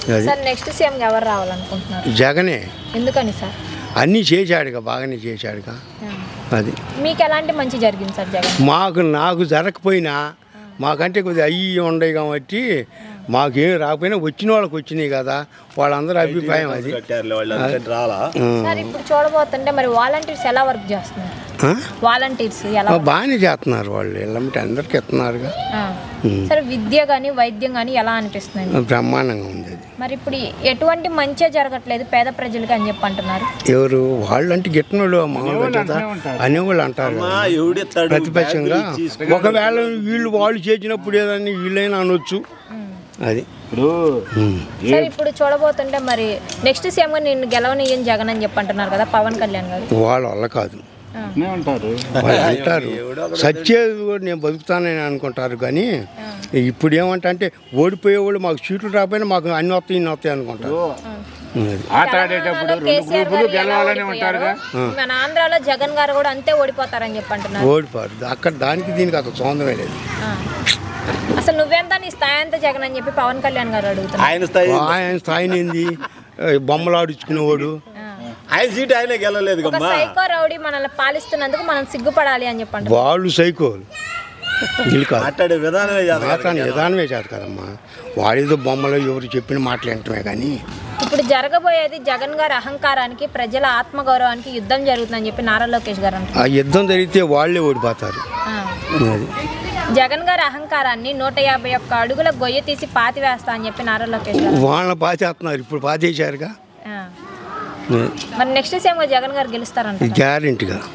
అది sir next CM ఎవరు రావాలనుకుంటున్నారు జగనే ఎందుకని సార్ అన్నీ చేశాడుగా బాగానే చేశాడుగా ఆ. అది మీకు ఎలాంటి మంచి జరిగింది సార్ జగన్ మాకు నాకు జరగకపోయినా మాకంటే కొద్దిగా అయ్యి ఉండయి కాబట్టి మాకేం రాకపోయినా వచ్చిన వాళ్ళకి వచ్చినాయి కదా వాళ్ళందరూ అభిప్రాయం అది కట్టారులే వాళ్ళు అందుకని రాలా సార్ ఇప్పుడు చూడబోతుంటే మరి వాలంటీర్స్ ఎలా వర్క్ చేస్తున్నారు ఆ? వాలంటీర్స్ ఎలా ఆ, బాగానే చేస్తున్నారు వాళ్ళు వెళ్ళమంటే అందరికి ఇస్తున్నారుగా ఆ. సరే విద్య కానీ వైద్యం కానీ ఎలా అనిపిస్తుంది బ్రహ్మాండంగా ఉంది అది మరి ఇప్పుడు ఎటువంటి మంచి జరగట్లేదు పేద ప్రజలకి అని చెప్పి అంటున్నారు ఎవరు వాళ్ళంటే గిట్టనోళ్ళు మామూలుగా చేత అనేవాళ్ళు అంటారు కదా. మా ఎవడిస్తాడు ప్రతిపక్షంగా ఒకవేళ వీళ్ళు వాళ్ళు చేసినప్పుడు ఏదన్నా వీళ్ళైనా అనొచ్చు అది ఉమ్. సార్ ఇప్పుడు చూడబోతుంటే మరి నెక్స్ట్ సీఎం గా నేను గెలవనీయని జగన్ అని చెప్పి అంటున్నారు కదా పవన్ కళ్యాణ్ గారు వాళ్ళ వల్ల కాదు ఆ. వాళ్ళు అంటారు సచ్చేది కూడా నేను బతుకుతానని అనుకుంటారు కానీ ఇప్పుడు ఏమంటా అంటే ఓడిపోయేవాళ్ళు మాకు సీట్లు రాకపోయినా మాకు అన్ని వస్తాయి ఇన్ని వస్తాయి అనుకుంటారు అది. తెలంగాణలో కేసీఆర్ గారు ఎలా ఓడిపోయారో, మన ఆంధ్రాలో జగన్ గారు కూడా అంతే ఓడిపోతారని చెప్పి అంటున్నారు ఓడిపోరు అక్కడ దానికి దీనికి అంత సొంతమే లేదు ఆ. అసలు నువ్వెంత నీ స్థాయి ఎంత జగన్ అని చెప్పి పవన్ కళ్యాణ్ గారు అడుగుతున్నారు ఆయన స్థాయి ఆయన స్థాయిని ఏంది బొమ్మలు ఆడించుకునేవాడు ఆయన సీట్ ఆయనే గెలలేదు ఒక కమ్మా సైకో రౌడీ మనల్ని పాలిస్తున్నందుకు మనం సిగ్గుపడాలి అని చెప్పి అంటున్నారు వాళ్ళు సైకోలు వీళ్ళు కాదు మాట్లాడే విధానమే చేస్తారు మాట్లాడిన విధానమే చేదు కదమ్మా వాడేదో బొమ్మలో ఎవరు చెప్పిన మాటలు వింటమే కానీ ఇప్పుడు జరగబోయేది జగన్ గారి అహంకారానికి ప్రజల ఆత్మగౌరవానికి యుద్ధం జరుగుతుందని చెప్పి నారా లోకేష్ గారు అంటున్నారు ఆ యుద్ధం జరిగితే వాళ్ళే ఓడిపోతారు ఆ. అది జగన్ గారి అహంకారాన్ని నూట యాభై ఒక్క అడుగుల గొయ్య తీసి పాతి వేస్తా అని చెప్పి నారా లోకేష్ గారు వాళ్ళని పాచేస్తున్నారు ఇప్పుడు పాచేశారుగా ఆ. మరి నెక్స్ట్ సీఎం జగన్ గారు గెలుస్తారంట గ్యారెంటీగా